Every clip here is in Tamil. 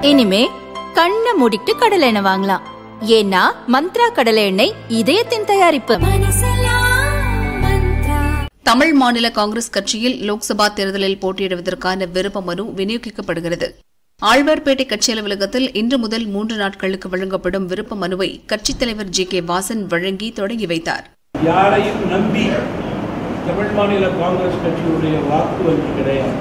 இனிமே கண்ணை மூடிட்டு கடலை எண்ணெய் வாங்கலாம் ஏன்னா மந்த்ரா கடலை எண்ணெய் இதயத்தின் தயாரிப்பு தமிழ் மாநில காங்கிரஸ் கட்சியில் லோக்சபா தேர்தலில் போட்டியிடுவதற்கான விருப்ப மனு விநியோகிக்கப்படுகிறது ஆழ்வார்பேட்டை கட்சி அலுவலகத்தில் இன்று முதல் மூன்று நாட்களுக்கு வழங்கப்படும் விருப்ப மனுவை கட்சித் தலைவர் ஜி கே வாசன் வழங்கி தொடங்கி வைத்தார் யாரையும் நம்பி தமிழ் மாநில காங்கிரஸ் கட்சியுடைய வாக்கு வங்கி கிடையாது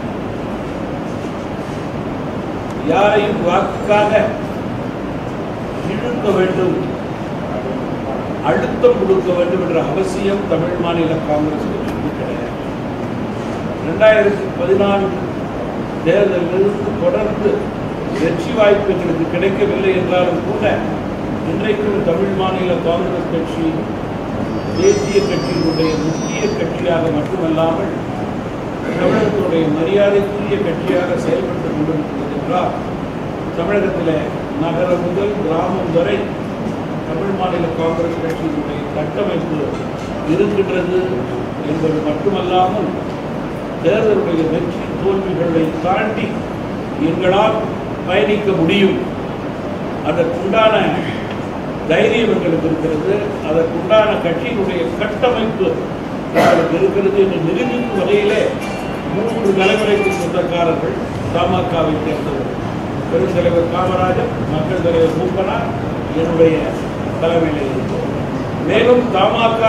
யாரையும் வாக்குக்காக இழுக்க வேண்டும் அழுத்தம் கொடுக்க வேண்டும் என்ற அவசியம் தமிழ் மாநில காங்கிரஸ் கட்சிக்கு கிடையாது ரெண்டாயிரத்தி பதினான்கு தேர்தலிலிருந்து தொடர்ந்து வெற்றி வாய்ப்பு எங்களுக்கு கிடைக்கவில்லை என்றாலும் கூட இன்றைக்கும் தமிழ் மாநில காங்கிரஸ் கட்சி தேசிய கட்சியினுடைய முக்கிய கட்சியாக மட்டுமல்லாமல் தமிழகத்தினுடைய மரியாதைக்குரிய கட்சியாக செயல்பட்டு கொண்டிருக்கிறது என்றால் தமிழகத்தில் நகரம் முதல் கிராமம் வரை தமிழ் மாநில காங்கிரஸ் கட்சியினுடைய கட்டமைப்பு இருக்கின்றது என்பது மட்டுமல்லாமல் தேர்தலுடைய வெற்றி தோல்விகளை தாண்டி எங்களால் பயணிக்க முடியும் அதற்குண்டான தைரியம் எங்களுக்கு இருக்கிறது அதற்குண்டான கட்சியினுடைய கட்டமைப்பு எங்களுக்கு இருக்கிறது என்று நிரூபிக்கும் வகையிலே மூன்று தலைமுறைக்கு சொந்தக்காரர்கள் தமாகவை சேர்ந்தவர் பெருந்தலைவர் காமராஜர் மக்கள் தலைவர் மூப்பனார் என்னுடைய தலைமையில் இருக்கிறோம் மேலும் தமாக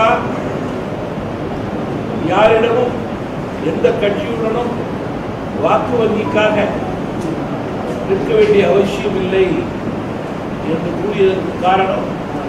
யாரிடமும் எந்த கட்சியுடனும் வாக்கு வங்கிக்காக நிற்க வேண்டிய அவசியம் இல்லை என்று கூறியதற்கு காரணம்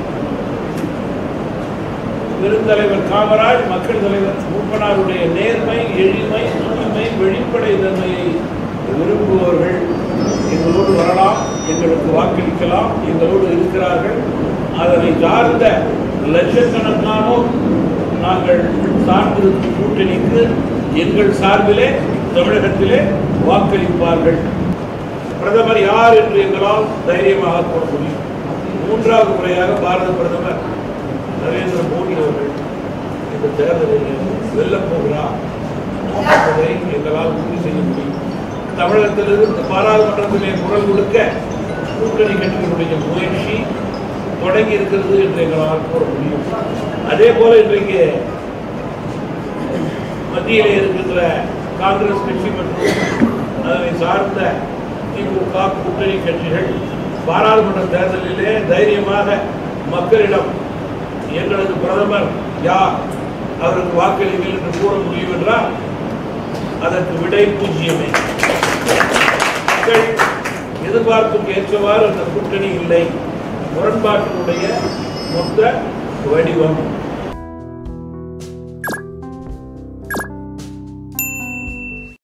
பெருந்தலைவர் காமராஜ் மக்கள் தலைவர் மூப்பனாருடைய நேர்மை எளிமை தூய்மை வெளிப்படை தன்மையை விரும்புபவர்கள் எங்களோடு வரலாம் எங்களுக்கு வாக்களிக்கலாம் எங்களோடு இருக்கிறார்கள் அதனை சார்ந்த லட்சக்கணக்கானோர் நாங்கள் சார்ந்திருக்கும் கூட்டணிக்கு எங்கள் சார்பிலே தமிழகத்திலே வாக்களிப்பார்கள் பிரதமர் யார் என்று எங்களால் தைரியமாக கூற முடியும் மூன்றாவது முறையாக பாரத பிரதமர் நரேந்திர மோடி அவர்கள் இந்த தேர்தலில் வெல்லப் போகிறார் என்பதை எங்களால் உறுதி செய்ய முடியும் தமிழகத்திலிருந்து பாராளுமன்றத்திலே குரல் கொடுக்க கூட்டணி கட்சிகளுடைய முயற்சி தொடங்கி இருக்கிறது என்று எங்களால் கூற முடியும் அதே போல இன்றைக்கு மத்தியிலே இருக்கின்ற காங்கிரஸ் கட்சி மற்றும் அதனை சார்ந்த திமுக கூட்டணி கட்சிகள் பாராளுமன்ற தேர்தலிலே தைரியமாக மக்களிடம் எங்களது பிரதமர் யார் அவருக்கு வாக்களிங்கள் என்று கூற முடியும் என்றால் அதற்கு விடை பூஜ்ஜியமே மக்கள் எதிர்பார்ப்புக்கு ஏற்றவாறு அந்த கூட்டணி இல்லை முரண்பாட்டினுடைய மொத்த வடிவம்